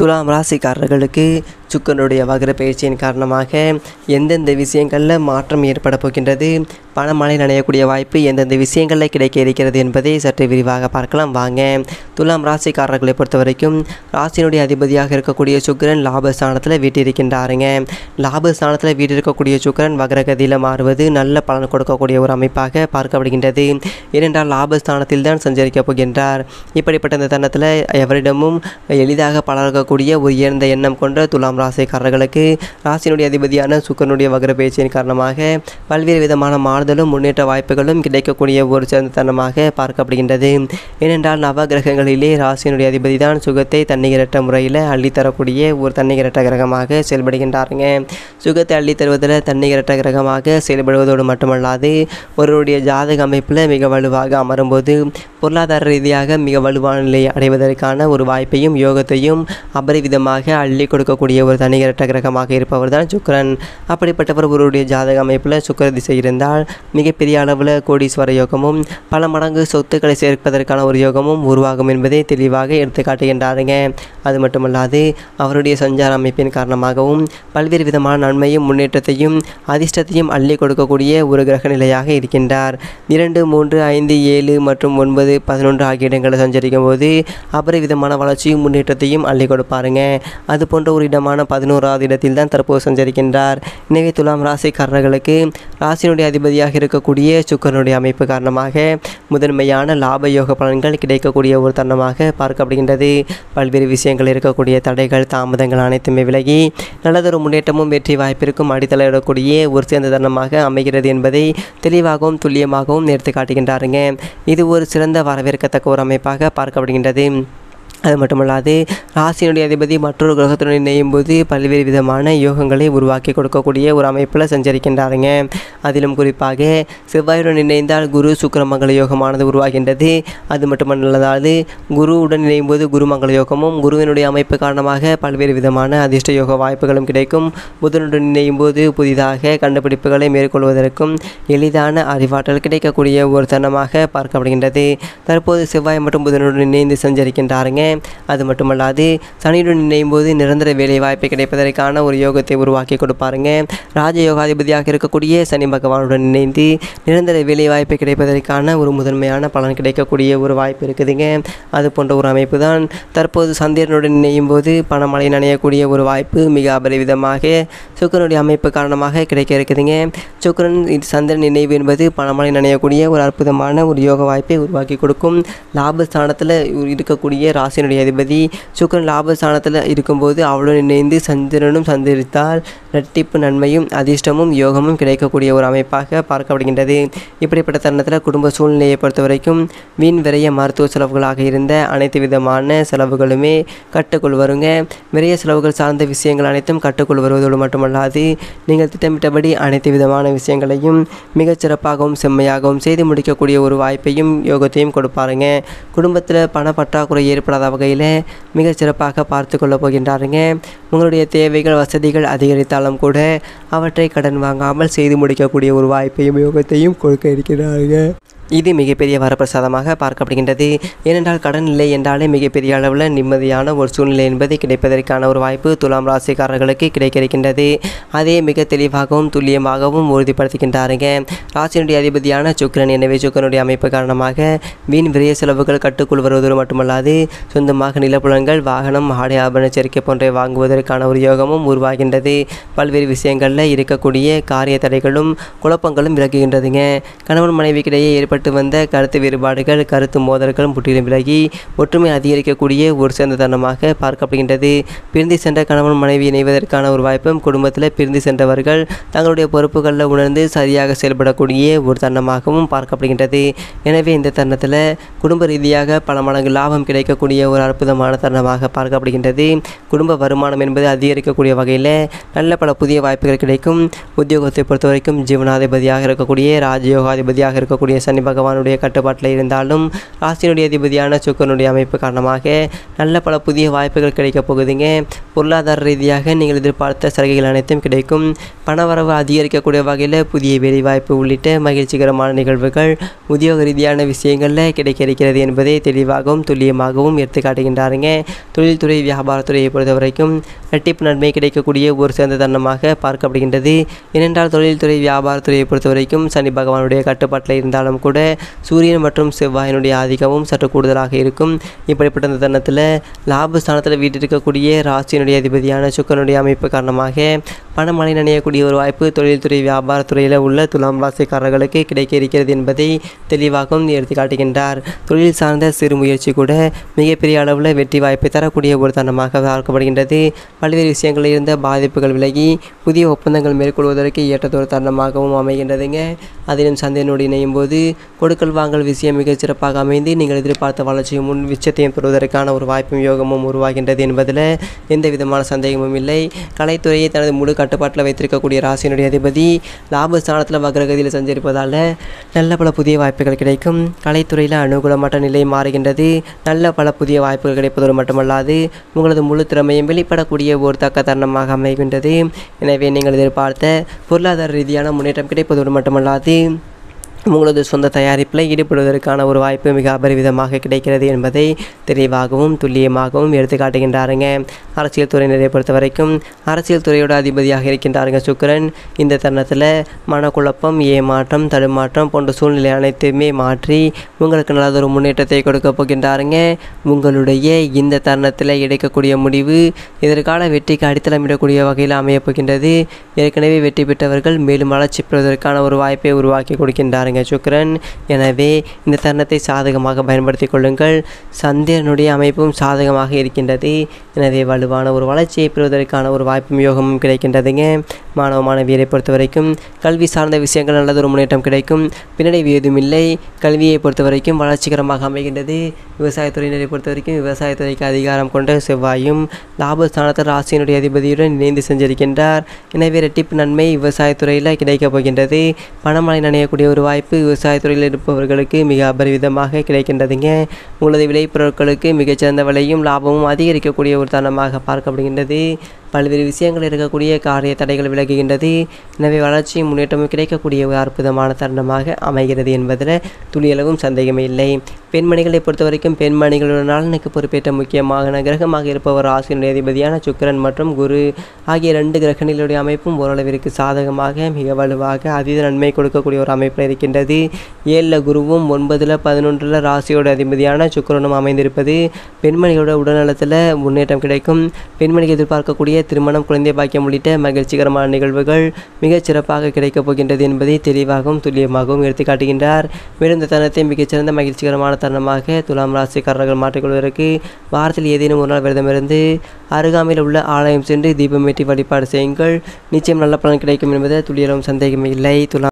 துலாம் ராசிக்காரர்களுக்கு சுக்கரனுடைய வக்ர பயிற்சியின் காரணமாக எந்தெந்த விஷயங்களில் மாற்றம் ஏற்பட போகின்றது பணமழை நனையக்கூடிய வாய்ப்பு எந்தெந்த விஷயங்களில் கிடைக்க இருக்கிறது என்பதை சற்று விரிவாக பார்க்கலாம் வாங்க துலாம் ராசிக்காரர்களை பொறுத்த வரைக்கும் ராசியினுடைய அதிபதியாக இருக்கக்கூடிய சுக்கிரன் லாபஸ்தானத்தில் வீட்டிருக்கின்றாருங்க லாபஸ்தானத்தில் வீட்டிருக்கக்கூடிய சுக்கிரன் வக்ரகதியில் மாறுவது நல்ல பலன் கொடுக்கக்கூடிய ஒரு அமைப்பாக பார்க்கப்படுகின்றது ஏனென்றால் லாபஸ்தானத்தில் தான் சஞ்சரிக்கப் போகின்றார் இப்படிப்பட்ட இந்த தருணத்தில் எவரிடமும் எளிதாக பழகக்கூடிய ஒரு உயர்ந்த எண்ணம் கொண்ட துலாம் ராசிக்காரர்களுக்கு ராசியினுடைய அதிபதியான சுக்கரனுடைய வக்ர பேச்சின் காரணமாக பல்வேறு விதமான மாறுதலும் முன்னேற்ற வாய்ப்புகளும் கிடைக்கக்கூடிய ஒரு சிறந்த தருணமாக பார்க்கப்படுகின்றது ஏனென்றால் நவகிரகங்களிலே ராசியினுடைய அதிபதி தான் சுகத்தை தன்னிகரற்ற முறையில் அள்ளித்தரக்கூடிய ஒரு தன்னிகரற்ற கிரகமாக செயல்படுகின்றாருங்க சுகத்தை அள்ளித் தருவதில் தன்னிகரற்ற கிரகமாக செயல்படுவதோடு மட்டுமல்லாது ஒருவருடைய ஜாதக அமைப்பில் மிக வலுவாக அமரும்போது பொருளாதார ரீதியாக மிக வலுவான நிலையை அடைவதற்கான ஒரு வாய்ப்பையும் யோகத்தையும் அபரிவிதமாக அள்ளி கொடுக்கக்கூடிய ஒரு தனிகரற்ற கிரகமாக இருப்பவர் தான் சுக்கிரன் அப்படிப்பட்டவர் ஒருவருடைய ஜாதக அமைப்பில் சுக்கிர திசை இருந்தால் மிகப்பெரிய அளவில் கோடீஸ்வர யோகமும் பல மடங்கு சொத்துக்களை சேர்ப்பதற்கான ஒரு யோகமும் உருவாகும் என்பதை தெளிவாக எடுத்து காட்டுகின்றாருங்க அது மட்டுமல்லாது அவருடைய சஞ்சார அமைப்பின் காரணமாகவும் பல்வேறு விதமான நன்மையும் முன்னேற்றத்தையும் அதிர்ஷ்டத்தையும் அள்ளி கொடுக்கக்கூடிய ஒரு கிரக நிலையாக இருக்கின்றார் இரண்டு மூன்று ஐந்து ஏழு மற்றும் ஒன்பது பதினொன்று ஆகிய இடங்களை சஞ்சரிக்கும் போது அபரிவிதமான வளர்ச்சியும் முன்னேற்றத்தையும் அள்ளி கொடுப்பாருங்க அது போன்ற ஒரு இடமான பதினோராவது இடத்தில் தான் தற்போது சஞ்சரிக்கின்றார் எனவே துலாம் ராசிக்காரர்களுக்கு ராசியினுடைய அதிபதியாக இருக்கக்கூடிய சுக்கரனுடைய அமைப்பு காரணமாக முதன்மையான லாப யோக பலன்கள் கிடைக்கக்கூடிய ஒரு தருணமாக பார்க்கப்படுகின்றது பல்வேறு விஷயங்கள் இருக்கக்கூடிய தடைகள் தாமதங்கள் அனைத்துமே விலகி நல்லதொரு முன்னேற்றமும் வெற்றி வாய்ப்பிற்கும் அடித்தளமிடக்கூடிய ஒரு சிறந்த தருணமாக அமைகிறது என்பதை தெளிவாகவும் துல்லியமாகவும் எடுத்து காட்டுகின்றாருங்க இது ஒரு சிறந்த வரவேற்கத்தக்க ஒரு அமைப்பாக பார்க்கப்படுகின்றது அது மட்டுமல்லாது ராசியினுடைய அதிபதி மற்றொரு கிரகத்துடன் இணையும் போது பல்வேறு விதமான யோகங்களை உருவாக்கி கொடுக்கக்கூடிய ஒரு அமைப்பில் சஞ்சரிக்கின்றாருங்க அதிலும் குறிப்பாக செவ்வாயுடன் இணைந்தால் குரு சுக்கிரமங்கல யோகமானது உருவாகின்றது அது மட்டுமல்லாது குருவுடன் இணையும் போது குருமங்கல யோகமும் குருவினுடைய அமைப்பு காரணமாக பல்வேறு விதமான அதிர்ஷ்ட யோக வாய்ப்புகளும் கிடைக்கும் புதனுடன் இணையும் போது புதிதாக கண்டுபிடிப்புகளை மேற்கொள்வதற்கும் எளிதான அறிவாற்றல் கிடைக்கக்கூடிய ஒரு தருணமாக பார்க்கப்படுகின்றது தற்போது செவ்வாய் மற்றும் புதனுடன் இணைந்து சஞ்சரிக்கின்றாருங்க அது மட்டுமல்லாது சனியுடன் இணையும் போது நிரந்தர வேலை வாய்ப்பு கிடைப்பதற்கான ஒரு யோகத்தை உருவாக்கி கொடுப்பாருங்க ராஜ யோகாதிபதியாக இருக்கக்கூடிய சனி பகவானுடன் இணைந்து நிரந்தர வேலை வாய்ப்பு கிடைப்பதற்கான ஒரு முதன்மையான பலன் கிடைக்கக்கூடிய ஒரு வாய்ப்பு இருக்குதுங்க அது போன்ற ஒரு அமைப்பு தான் தற்போது சந்திரனுடன் இணையும் போது பணமழை நனையக்கூடிய ஒரு வாய்ப்பு மிக அபரிவிதமாக சுக்கரனுடைய அமைப்பு காரணமாக கிடைக்க இருக்குதுங்க சுக்கரன் இது சந்திரன் நினைவு என்பது பணமழை நனையக்கூடிய ஒரு அற்புதமான ஒரு யோக வாய்ப்பை உருவாக்கி கொடுக்கும் லாபஸ்தானத்தில் இருக்கக்கூடிய ராசியினுடைய அதிபதி சுக்கரன் லாபஸ்தானத்தில் இருக்கும்போது அவளுடன் இணைந்து சந்திரனும் சந்திரித்தால் இரட்டிப்பு நன்மையும் அதிர்ஷ்டமும் யோகமும் கிடைக்கக்கூடிய ஒரு அமைப்பாக பார்க்கப்படுகின்றது இப்படிப்பட்ட தருணத்தில் குடும்ப சூழ்நிலையை பொறுத்த வரைக்கும் வீண் விரைய மருத்துவ செலவுகளாக இருந்த அனைத்து விதமான செலவுகளுமே கட்டுக்குள் வருங்க விரைய செலவுகள் சார்ந்த விஷயங்கள் அனைத்தும் கட்டுக்குள் வருவதோடு மட்டுமல்லாது நீங்கள் திட்டமிட்டபடி அனைத்து விதமான விஷயங்களையும் மிகச் சிறப்பாகவும் செம்மையாகவும் செய்து முடிக்கக்கூடிய ஒரு வாய்ப்பையும் யோகத்தையும் கொடுப்பாருங்க குடும்பத்தில் பண பற்றாக்குறை ஏற்படாத வகையில் மிகச் சிறப்பாக பார்த்து கொள்ளப் போகின்றாருங்க உங்களுடைய தேவைகள் வசதிகள் அதிகரித்தாலும் கூட அவற்றை கடன் வாங்காமல் செய்து முடிக்கக்கூடிய ஒரு வாய்ப்பையும் யோகத்தையும் கொடுக்க இருக்கிறாருங்க இது மிகப்பெரிய வரப்பிரசாதமாக பார்க்கப்படுகின்றது ஏனென்றால் கடன் இல்லை என்றாலே மிகப்பெரிய அளவில் நிம்மதியான ஒரு சூழ்நிலை என்பது கிடைப்பதற்கான ஒரு வாய்ப்பு துலாம் ராசிக்காரர்களுக்கு கிடைக்க இருக்கின்றது அதே மிக தெளிவாகவும் துல்லியமாகவும் உறுதிப்படுத்துகின்றாருங்க ராசியினுடைய அதிபதியான சுக்கிரன் எனவே சுக்கிரனுடைய அமைப்பு காரணமாக வீண் விரைய செலவுகள் கட்டுக்குள் வருவதோடு மட்டுமல்லாது சொந்தமாக நிலப்புலன்கள் வாகனம் ஆடை ஆபரண சேர்க்கை போன்றவை வாங்குவதற்கான ஒரு யோகமும் உருவாகின்றது பல்வேறு விஷயங்களில் இருக்கக்கூடிய காரிய தடைகளும் குழப்பங்களும் விலகுகின்றதுங்க கணவன் மனைவிக்கிடையே ஏற்பட்டு வந்த கருத்து வேறுபாடுகள் கருத்து மோதல்கள் முற்றிலும் விலகி ஒற்றுமை அதிகரிக்கக்கூடிய ஒரு சிறந்த தருணமாக பார்க்கப்படுகின்றது பிரிந்து சென்ற கணவன் மனைவி இணைவதற்கான ஒரு வாய்ப்பும் குடும்பத்தில் பிரிந்து சென்றவர்கள் தங்களுடைய பொறுப்புகளில் உணர்ந்து சரியாக செயல்படக்கூடிய ஒரு தருணமாகவும் பார்க்கப்படுகின்றது எனவே இந்த தருணத்தில் குடும்ப ரீதியாக பல மடங்கு லாபம் கிடைக்கக்கூடிய ஒரு அற்புதமான தருணமாக பார்க்கப்படுகின்றது குடும்ப வருமானம் என்பது அதிகரிக்கக்கூடிய வகையில் நல்ல பல புதிய வாய்ப்புகள் கிடைக்கும் உத்தியோகத்தை பொறுத்த வரைக்கும் ஜீவனாதிபதியாக இருக்கக்கூடிய ராஜயோகாதிபதியாக இருக்கக்கூடிய சனி பகவானுடைய கட்டுப்பாட்டில் இருந்தாலும் ராசியினுடைய அதிபதியான சுக்கரனுடைய அமைப்பு காரணமாக நல்ல பல புதிய வாய்ப்புகள் கிடைக்கப் போகுதுங்க பொருளாதார ரீதியாக நீங்கள் எதிர்பார்த்த சலுகைகள் அனைத்தும் கிடைக்கும் பணவரவு அதிகரிக்கக்கூடிய வகையில் புதிய வேலைவாய்ப்பு உள்ளிட்ட மகிழ்ச்சிகரமான நிகழ்வுகள் உத்தியோக ரீதியான விஷயங்களில் கிடைக்க இருக்கிறது என்பதை தெளிவாகவும் துல்லியமாகவும் எடுத்து காட்டுகின்றாருங்க தொழில்துறை வியாபாரத்துறையை பொறுத்த வரைக்கும் இரட்டிப்பு நன்மை கிடைக்கக்கூடிய ஒரு சிறந்த தருணமாக பார்க்கப்படுகின்றது ஏனென்றால் தொழில்துறை வியாபாரத்துறையை பொறுத்த வரைக்கும் சனி பகவானுடைய கட்டுப்பாட்டில் இருந்தாலும் கூட சூரியன் மற்றும் செவ்வாயினுடைய ஆதிக்கமும் சற்று கூடுதலாக இருக்கும் இப்படிப்பட்ட இந்த தருணத்தில் லாபஸ்தானத்தில் வீட்டிருக்கக்கூடிய ராசியினுடைய அதிபதியான சுக்கரனுடைய அமைப்பு காரணமாக பணமழை நனையக்கூடிய ஒரு வாய்ப்பு தொழில்துறை வியாபாரத்துறையில் உள்ள துலாம் ராசிக்காரர்களுக்கு கிடைக்க இருக்கிறது என்பதை தெளிவாகவும் எடுத்து காட்டுகின்றார் தொழில் சார்ந்த சிறு முயற்சி கூட மிகப்பெரிய அளவில் வெற்றி வாய்ப்பை தரக்கூடிய ஒரு தருணமாக பார்க்கப்படுகின்றது பல்வேறு விஷயங்களில் இருந்த பாதிப்புகள் விலகி புதிய ஒப்பந்தங்கள் மேற்கொள்வதற்கு ஏற்றதொரு தருணமாகவும் அமைகின்றதுங்க அதிலும் சந்தையினோடு இணையும் போது கொடுக்கல் வாங்கல் விஷயம் மிகச் சிறப்பாக அமைந்து நீங்கள் எதிர்பார்த்த வளர்ச்சியும் முன் உச்சத்தையும் பெறுவதற்கான ஒரு வாய்ப்பும் யோகமும் உருவாகின்றது என்பதில் எந்த விதமான சந்தேகமும் இல்லை கலைத்துறையை தனது முழு கட்டுப்பாட்டில் வைத்திருக்கக்கூடிய ராசியினுடைய அதிபதி லாபஸ்தானத்தில் வக்ரகதியில் சஞ்சரிப்பதால் நல்ல பல புதிய வாய்ப்புகள் கிடைக்கும் கலைத்துறையில் அனுகூலமற்ற நிலை மாறுகின்றது நல்ல பல புதிய வாய்ப்புகள் கிடைப்பதோடு மட்டுமல்லாது உங்களது முழு திறமையும் வெளிப்படக்கூடிய ஒரு தக்க தருணமாக அமைகின்றது எனவே நீங்கள் எதிர்பார்த்த பொருளாதார ரீதியான முன்னேற்றம் கிடைப்பதோடு மட்டுமல்லாது உங்களது சொந்த தயாரிப்பில் ஈடுபடுவதற்கான ஒரு வாய்ப்பு மிக அபரிவிதமாக கிடைக்கிறது என்பதை தெளிவாகவும் துல்லியமாகவும் எடுத்து காட்டுகின்றாருங்க அரசியல் துறையினரை பொறுத்த வரைக்கும் அரசியல் துறையோட அதிபதியாக இருக்கின்றாருங்க சுக்கிரன் இந்த தருணத்தில் மனக்குழப்பம் ஏமாற்றம் தடுமாற்றம் போன்ற சூழ்நிலை அனைத்துமே மாற்றி உங்களுக்கு நல்லதொரு முன்னேற்றத்தை கொடுக்க போகின்றாருங்க உங்களுடைய இந்த தருணத்தில் எடுக்கக்கூடிய முடிவு எதிர்கால வெற்றிக்கு அடித்தளமிடக்கூடிய வகையில் அமையப் போகின்றது ஏற்கனவே வெற்றி பெற்றவர்கள் மேலும் வளர்ச்சி பெறுவதற்கான ஒரு வாய்ப்பை உருவாக்கி கொடுக்கின்றாருங்க சுக்கிரன் எனவே இந்த தருணத்தை சாதகமாக பயன்படுத்திக் கொள்ளுங்கள் சந்திரனுடைய அமைப்பும் சாதகமாக இருக்கின்றது எனவே வலுவான ஒரு வளர்ச்சியை பெறுவதற்கான ஒரு வாய்ப்பும் யோகமும் கிடைக்கின்றதுங்க மாணவ மாணவியரை பொறுத்த வரைக்கும் கல்வி சார்ந்த விஷயங்கள் நல்லதொரு முன்னேற்றம் கிடைக்கும் பின்னடைவு ஏதும் இல்லை கல்வியை பொறுத்த வரைக்கும் வளர்ச்சிகரமாக அமைகின்றது விவசாயத்துறையினரை பொறுத்த வரைக்கும் விவசாயத்துறைக்கு அதிகாரம் கொண்ட செவ்வாயும் லாபஸ்தானத்தில் ராசியினுடைய அதிபதியுடன் இணைந்து செஞ்சிருக்கின்றார் எனவே இரட்டிப்பு நன்மை விவசாயத்துறையில் கிடைக்கப் போகின்றது பணமழை நனையக்கூடிய ஒரு வாய்ப்பு விவசாயத்துறையில் இருப்பவர்களுக்கு மிக அபரிவிதமாக கிடைக்கின்றதுங்க உங்களது விளைபொருட்களுக்கு மிகச்சிறந்த விலையும் லாபமும் அதிகரிக்கக்கூடிய ஒரு தருணமாக பார்க்கப்படுகின்றது பல்வேறு விஷயங்கள் இருக்கக்கூடிய காரிய தடைகள் விலகுகின்றது எனவே வளர்ச்சியும் முன்னேற்றமும் கிடைக்கக்கூடிய ஒரு அற்புதமான தருணமாக அமைகிறது என்பதில் துளியளவும் சந்தேகமே இல்லை பெண்மணிகளை பொறுத்த வரைக்கும் பெண்மணிகளோட நலனுக்கு பொறுப்பேற்ற முக்கியமான கிரகமாக இருப்பவர் ராசியினுடைய அதிபதியான சுக்கிரன் மற்றும் குரு ஆகிய ரெண்டு கிரகணிகளுடைய அமைப்பும் ஓரளவிற்கு சாதகமாக மிக வலுவாக அதீத நன்மை கொடுக்கக்கூடிய ஒரு அமைப்பில் இருக்கின்றது ஏழில் குருவும் ஒன்பதில் பதினொன்றில் ராசியோட அதிபதியான சுக்கிரனும் அமைந்திருப்பது பெண்மணிகளோட உடல்நலத்தில் முன்னேற்றம் கிடைக்கும் பெண்மணிக்கு எதிர்பார்க்கக்கூடிய திருமணம் குழந்தை பாக்கியம் உள்ளிட்ட மகிழ்ச்சிகரமான நிகழ்வுகள் மிகச் சிறப்பாக கிடைக்கப் போகின்றது என்பதை தெளிவாகவும் துல்லியமாகவும் எடுத்து காட்டுகின்றார் மேலும் இந்த தருணத்தை மிகச்சிறந்த மகிழ்ச்சிகரமான தருணமாக துலாம் ராசிக்காரர்கள் மாற்றிக்கொள்வதற்கு வாரத்தில் ஏதேனும் ஒரு நாள் விரதமிருந்து அருகாமையில் உள்ள ஆலயம் சென்று தீபமேற்றி வழிபாடு செய்யுங்கள் நிச்சயம் நல்ல பலன் கிடைக்கும் என்பதில் துளியளவும் சந்தேகமே இல்லை துலாம்